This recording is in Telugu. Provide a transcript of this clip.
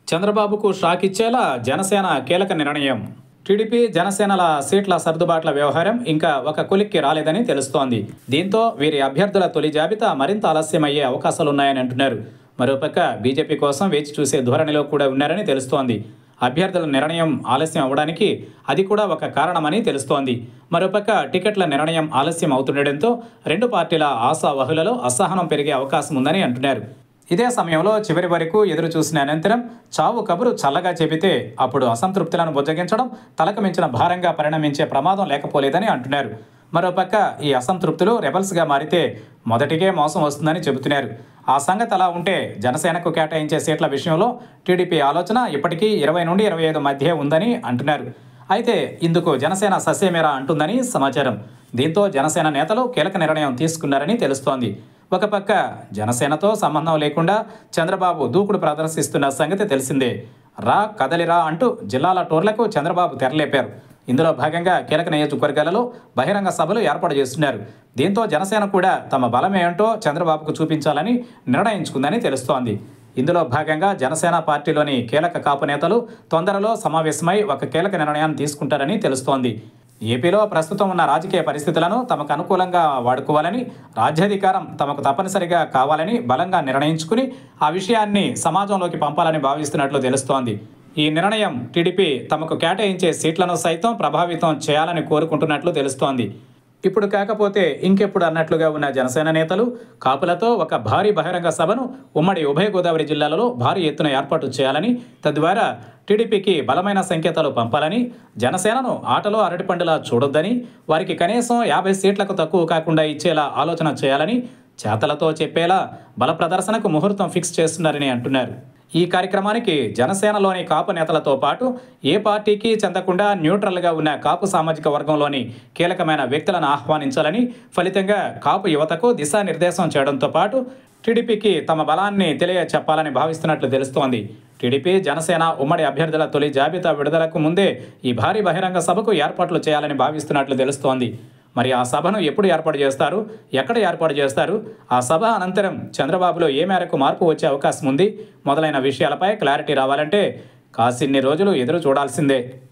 చంద్రబాబుకు షాక్ ఇచ్చేలా జనసేన కీలక నిర్ణయం టీడీపీ జనసేనల సీట్ల సర్దుబాట్ల వ్యవహారం ఇంకా ఒక కొలిక్కి రాలేదని తెలుస్తోంది దీంతో వీరి అభ్యర్థుల తొలి జాబితా మరింత ఆలస్యమయ్యే అవకాశాలున్నాయని అంటున్నారు మరోపక్క బీజేపీ కోసం వేచి చూసే ధోరణిలో కూడా ఉన్నారని తెలుస్తోంది అభ్యర్థుల నిర్ణయం ఆలస్యం అవడానికి అది కూడా ఒక కారణమని తెలుస్తోంది మరోపక్క టికెట్ల నిర్ణయం ఆలస్యం అవుతుండటంతో రెండు పార్టీల ఆశావహులలో అసహనం పెరిగే అవకాశం ఉందని అంటున్నారు ఇదే సమయంలో చివరి వరకు ఎదురు చూసిన అనంతరం చావు కబురు చల్లగా చెబితే అప్పుడు అసంతృప్తులను బుజ్జగించడం తలకు మించిన భారంగా పరిణమించే ప్రమాదం లేకపోలేదని అంటున్నారు మరోపక్క ఈ అసంతృప్తులు రెబల్స్గా మారితే మొదటికే మోసం వస్తుందని చెబుతున్నారు ఆ సంగతి అలా ఉంటే జనసేనకు కేటాయించే సీట్ల విషయంలో టీడీపీ ఆలోచన ఇప్పటికీ ఇరవై నుండి ఇరవై ఐదు మధ్య ఉందని అంటున్నారు అయితే ఇందుకు జనసేన సస్యమేరా అంటుందని సమాచారం దీంతో జనసేన నేతలు కీలక నిర్ణయం తీసుకున్నారని తెలుస్తోంది ఒక పక్క జనసేనతో సంబంధం లేకుండా చంద్రబాబు దూకుడు ప్రదర్శిస్తున్న సంగతి తెలిసిందే రా కదలిరా అంటూ జిల్లాల టూర్లకు చంద్రబాబు తెరలేపారు ఇందులో భాగంగా కీలక నియోజకవర్గాలలో బహిరంగ సభలు ఏర్పాటు చేస్తున్నారు దీంతో జనసేన కూడా తమ బలం ఏంటో చంద్రబాబుకు చూపించాలని నిర్ణయించుకుందని తెలుస్తోంది ఇందులో భాగంగా జనసేన పార్టీలోని కీలక కాపు నేతలు తొందరలో సమావేశమై ఒక కీలక నిర్ణయాన్ని తీసుకుంటారని తెలుస్తోంది ఏపీలో ప్రస్తుతం ఉన్న రాజకీయ పరిస్థితులను తమకు అనుకూలంగా వాడుకోవాలని రాజ్యాధికారం తమకు తప్పనిసరిగా కావాలని బలంగా నిర్ణయించుకుని ఆ విషయాన్ని సమాజంలోకి పంపాలని భావిస్తున్నట్లు తెలుస్తోంది ఈ నిర్ణయం టీడీపీ తమకు కేటాయించే సీట్లను సైతం ప్రభావితం చేయాలని కోరుకుంటున్నట్లు తెలుస్తోంది ఇప్పుడు కాకపోతే ఇంకెప్పుడు అన్నట్లుగా ఉన్న జనసేన నేతలు కాపులతో ఒక భారీ బహిరంగ సభను ఉమ్మడి ఉభయ గోదావరి జిల్లాలలో భారీ ఎత్తున ఏర్పాటు చేయాలని తద్వారా టీడీపీకి బలమైన సంకేతాలు పంపాలని జనసేనను ఆటలో అరటిపండులా చూడొద్దని వారికి కనీసం యాభై సీట్లకు తక్కువ కాకుండా ఇచ్చేలా ఆలోచన చేయాలని చేతలతో చెప్పేలా బల ప్రదర్శనకు ముహూర్తం ఫిక్స్ చేస్తున్నారని అంటున్నారు ఈ కార్యక్రమానికి జనసేనలోని కాపు నేతలతో పాటు ఏ పార్టీకి చెందకుండా న్యూట్రల్గా ఉన్న కాపు సామాజిక వర్గంలోని కీలకమైన వ్యక్తులను ఆహ్వానించాలని ఫలితంగా కాపు యువతకు దిశానిర్దేశం చేయడంతో పాటు టీడీపీకి తమ బలాన్ని తెలియ చెప్పాలని భావిస్తున్నట్లు తెలుస్తోంది టీడీపీ జనసేన ఉమ్మడి అభ్యర్థుల తొలి జాబితా విడుదలకు ముందే ఈ భారీ బహిరంగ సభకు ఏర్పాట్లు చేయాలని భావిస్తున్నట్లు తెలుస్తోంది మరి ఆ సభను ఎప్పుడు ఏర్పాటు చేస్తారు ఎక్కడ ఏర్పాటు చేస్తారు ఆ సభ అనంతరం చంద్రబాబులో ఏ మేరకు మార్పు వచ్చే అవకాశం ఉంది మొదలైన విషయాలపై క్లారిటీ రావాలంటే కాసిన్ని రోజులు ఎదురు చూడాల్సిందే